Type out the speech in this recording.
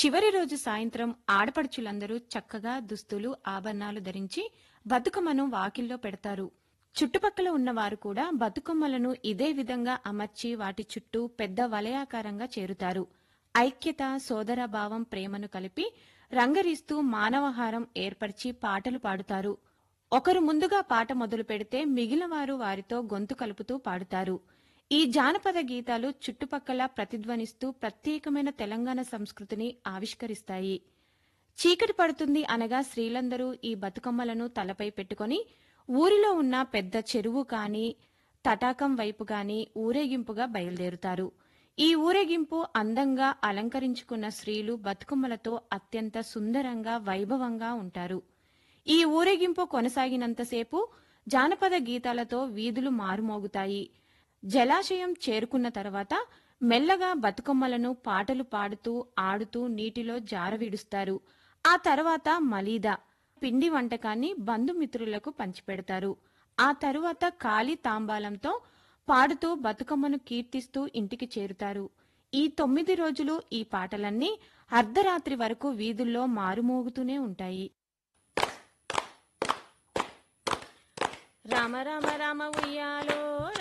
చివరి రోజు సాయంత్రం ఆడపడుచులందరూ చక్కగా దుస్తులు ఆభరణాలు ధరించి బతుకమ్మను వాకిల్లో పెడతారు చుట్టుపక్కల ఉన్నవారు కూడా బతుకమ్మలను ఇదే విధంగా అమర్చి వాటి చుట్టూ పెద్ద వలయాకారంగా చేరుతారు ఐక్యత సోదరభావం ప్రేమను కలిపి రంగరిస్తూ మానవహారం ఏర్పరిచి పాటలు పాడుతారు ఒకరు ముందుగా పాట మొదలు పెడితే మిగిలిన వారు వారితో గొంతు కలుపుతూ పాడుతారు ఈ జానపద గీతాలు చుట్టుపక్కల ప్రతిధ్వనిస్తూ ప్రత్యేకమైన తెలంగాణ సంస్కృతిని ఆవిష్కరిస్తాయి చీకటి పడుతుంది అనగా స్త్రీలందరూ ఈ బతుకమ్మలను తలపై పెట్టుకొని ఊరిలో ఉన్న పెద్ద చెరువు కాని తటాకం వైపు గాని ఊరేగింపుగా బయలుదేరుతారు ఈ ఊరేగింపు అందంగా అలంకరించుకున్న స్త్రీలు బతుకమ్మలతో అత్యంత సుందరంగా వైభవంగా ఉంటారు ఈ ఊరేగింపు కొనసాగినంతసేపు జానపద గీతాలతో వీధులు మారుమోగుతాయి జలాశయం చేరుకున్న తర్వాత మెల్లగా బతుకమ్మలను పాటలు పాడుతూ ఆడుతూ నీటిలో జారవిడుస్తారు ఆ తర్వాత మలీదా పిండి వంటకాన్ని బంధుమిత్రులకు పంచిపెడతారు ఆ తరువాత ఖాళీ తాంబాలంతో పాడుతూ బతుకమ్మను కీర్తిస్తూ ఇంటికి చేరుతారు ఈ తొమ్మిది రోజులు ఈ పాటలన్నీ అర్ధరాత్రి వరకు వీధుల్లో మారుమోగుతూనే ఉంటాయి రామ రామ రామ ఉయ్యాలో